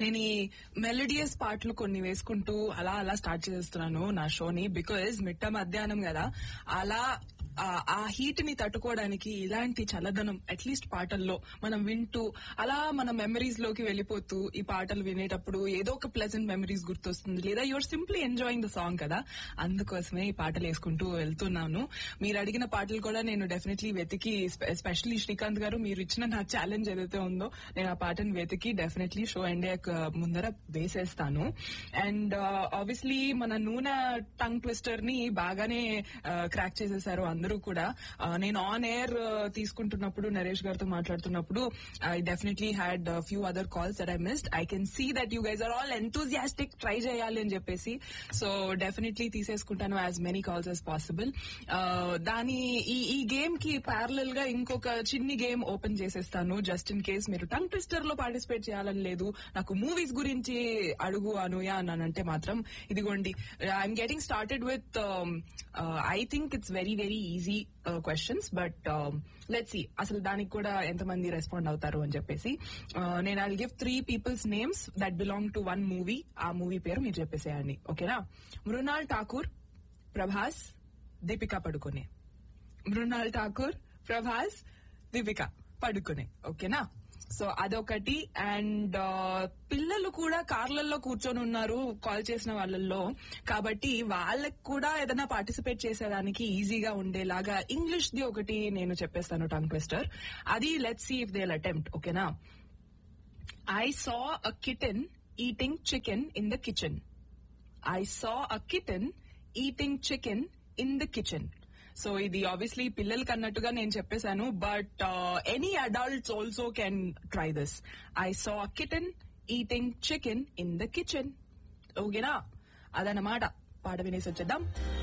నేను ఈ మెలోడియస్ పాటలు కొన్ని వేసుకుంటూ అలా అలా స్టార్ట్ చేస్తున్నాను నా షోని బికాజ్ మిట్ట మధ్యాహ్నం కదా అలా ఆ- ఆ హీట్ ని తట్టుకోవడానికి ఇలాంటి చల్లదనం అట్లీస్ట్ పాటల్లో మనం వింటూ అలా మన మెమరీస్ లోకి వెళ్ళిపోతూ ఈ పాటలు వినేటప్పుడు ఏదో ఒక ప్లెజెంట్ మెమరీస్ గుర్తొస్తుంది లేదా your simply enjoying the song కదా అందుకోసమే ఈ పాటలు వేసుకుంటూ వెళ్తున్నాను మీరు అడిగిన పాటలు కూడా నేను డెఫినెట్లీ వెతికి ఎస్పెషల్లీ శ్రీకాంత్ గారు మీరు ఇచ్చిన నా ఛాలెంజ్ ఏదైతే ఉందో నేను ఆ పాటను వెతికి డెఫినెట్లీ షో ఇండియా ముందర వేసేస్తాను అండ్ ఆబ్వియస్లీ మన నూనె టంగ్ ట్విస్టర్ ని బాగానే క్రాక్ చేసేసారు అందరూ కూడా ఆ, నేను ఆన్ ఎయిర్ తీసుకుంటున్నప్పుడు నరేష్ గారితో మాట్లాడుతున్నప్పుడు I definitely had few other calls that I missed I can see that you guys are all enthusiastic try చేయాలి అని చెప్పేసి సో డెఫినెట్లీ తీసేసుకుంటాను as many calls as possible దాని ఈ ఈ గేమ్ కి ప్యారలల్ గా ఇంకొక చిన్ని గేమ్ ఓపెన్ చేసేస్తాను జస్ట్ ఇన్ కేస్ మీరు టంగ్ ట్విస్టర్ లో పార్టిసిపేట్ చేయాలని లేదు నాకు మూవీస్ గురించి అడుగు అనుయ అన్నానంటే మాత్రం ఇదిగోండి I'm getting started with I think it's very very easy questions but let see అసలు దానికి కూడా ఎంతమంది రెస్పాండ్ అవుతారు అని చెప్పేసి Uh, నేను I give three peoples names that belong to one movie ఆ మూవీ పేరు మీరు చెప్పేసేయండి ఓకేనా మృణాల్ ఠాకూర్ ప్రభాస్ దీపికా పడుకునే మృణాల్ ఠాకూర్ ప్రభాస్ దీపిక పడుకునే ఓకేనా సో అదొకటి అండ్ పిల్లలు కూడా కార్లలో కూర్చొని ఉన్నారు కాల్ చేసిన వాళ్ళల్లో కాబట్టి వాళ్ళకి కూడా ఏదైనా పార్టిసిపేట్ చేసేదానికి ఈజీగా ఉండేలాగా ఇంగ్లీష్ ది ఒకటి నేను చెప్పేస్తాను టంగ్ ట్విస్టర్ అది let see if they attempt ఓకేనా I saw a kitten eating chicken in the kitchen I saw a kitten eating chicken in the kitchen so ఇది ఆబ్వియస్లీ పిల్లలకి అన్నట్టుగా నేను చెప్పేశాను but any adults also can try this I saw a kitten eating chicken in the kitchen ఓకేనా అదన్నమాట పాట వినేసి వచ్చేద్దాం